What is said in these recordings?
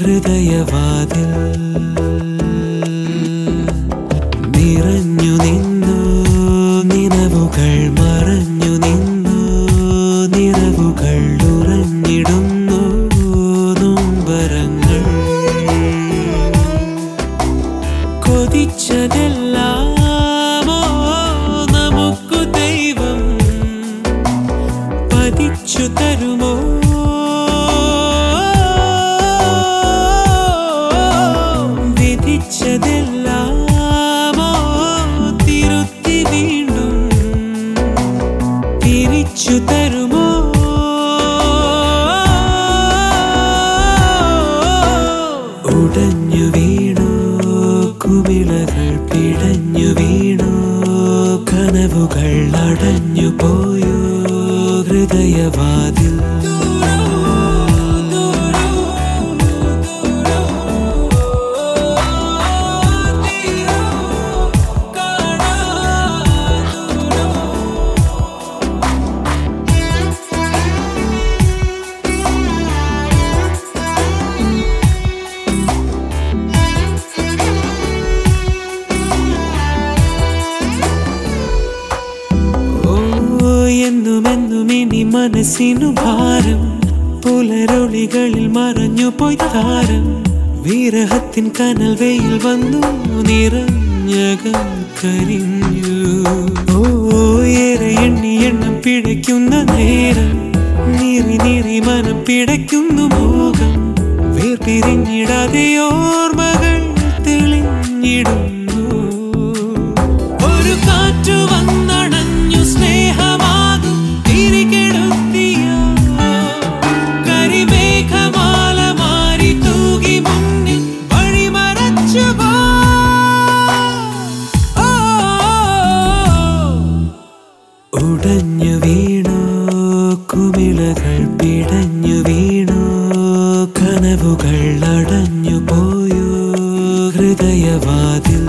ഹൃദയവാതിൽ നിറഞ്ഞു നിന്നു നിലവുകൾ മറഞ്ഞു നിന്നു നിറവുകൾ ഉറഞ്ഞിടുന്നു നൊമ്പരങ്ങൾ കൊതിച്ചതെല്ലാമോ നമുക്കു ദൈവം പതിച്ചു തരുമോ വിധിച്ചതെല്ലാമോ തിരുത്തി വീണ്ടും തിരിച്ചു തരുമോ ഉടഞ്ഞു വീണു കുമിളകൾ പിടഞ്ഞു വീണു കനവുകൾ അടഞ്ഞു പോയോ ഹൃദയവാതിൽ ഓ എന്നുമെന്നും ഇനി മനസ്സിനു ഭാരം പുലരൊളികളിൽ മറഞ്ഞു പോയി താരം വിരഹത്തിൻ കനൽ വെയിൽ വന്നു നിറഞ്ഞകം കരിഞ്ഞു ഓ ഏറെ എണ്ണി എണ്ണം പിഴയ്ക്കുന്ന നേരം നീറി നീറി മനം പിടയ്ക്കുന്നു മോഹം വേർപിരിഞ്ഞിടാതെ ഓർമ്മകൾ തെളിഞ്ഞിടുന്നു ഒരു കാറ്റു വന്നണഞ്ഞു സ്നേഹമാകും തിരികെടുത്തിയ കരിമേഘമാല മാറി തൂകി മുന്നിൽ വഴിമറച്ചു പോ. ഓ, ഉടഞ്ഞു വീണു കുമിളകൾ പിടഞ്ഞു വീണു കനവുകൾ അടഞ്ഞു പോയോ ഹൃദയവാതിൽ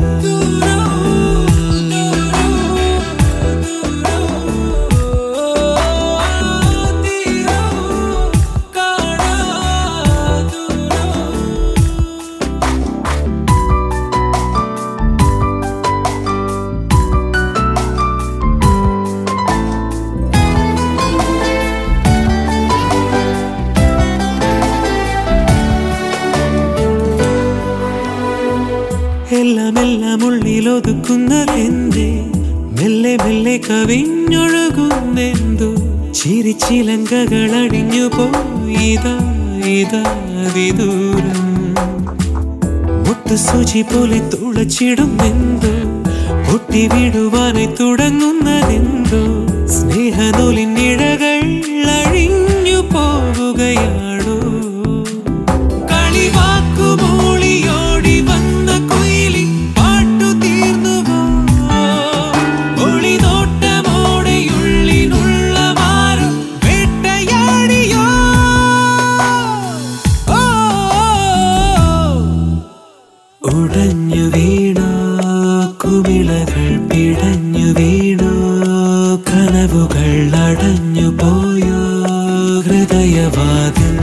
എല്ലാം എല്ലാം ഉള്ളിൽ ഒതുക്കുന്നതെന്തേ മെല്ലെ മെല്ലെ കവിഞ്ഞൊഴുകുന്നെന്തോ ചിരിച്ചിലങ്കകൾ അടിഞ്ഞു പോയിതാ ഇതാ വിദൂരം മുട്ടുസൂചി പോലെ തുളച്ചിടുന്നെന്തോ പൊട്ടി വിടുവാനായി തുടങ്ങുന്നതെന്തോ സ്നേഹനൂലിൻ ഇഴകൾ അഴിഞ്ഞു പോവുകയാണോ കളിവാക്കുമൂളിയോടി വന്ന കുയിലി പാട്ടു തീർന്നുവോ ഒളിനോട്ടമോടെയുള്ളിനുള്ള മാറും വേട്ടയാടിയോ ഓ ഉടഞ്ഞു വീണു കുമിളകൾ പിടഞ്ഞു വീണു കനവുകൾ അടഞ്ഞു പോയോ ഹൃദയവാതിൽ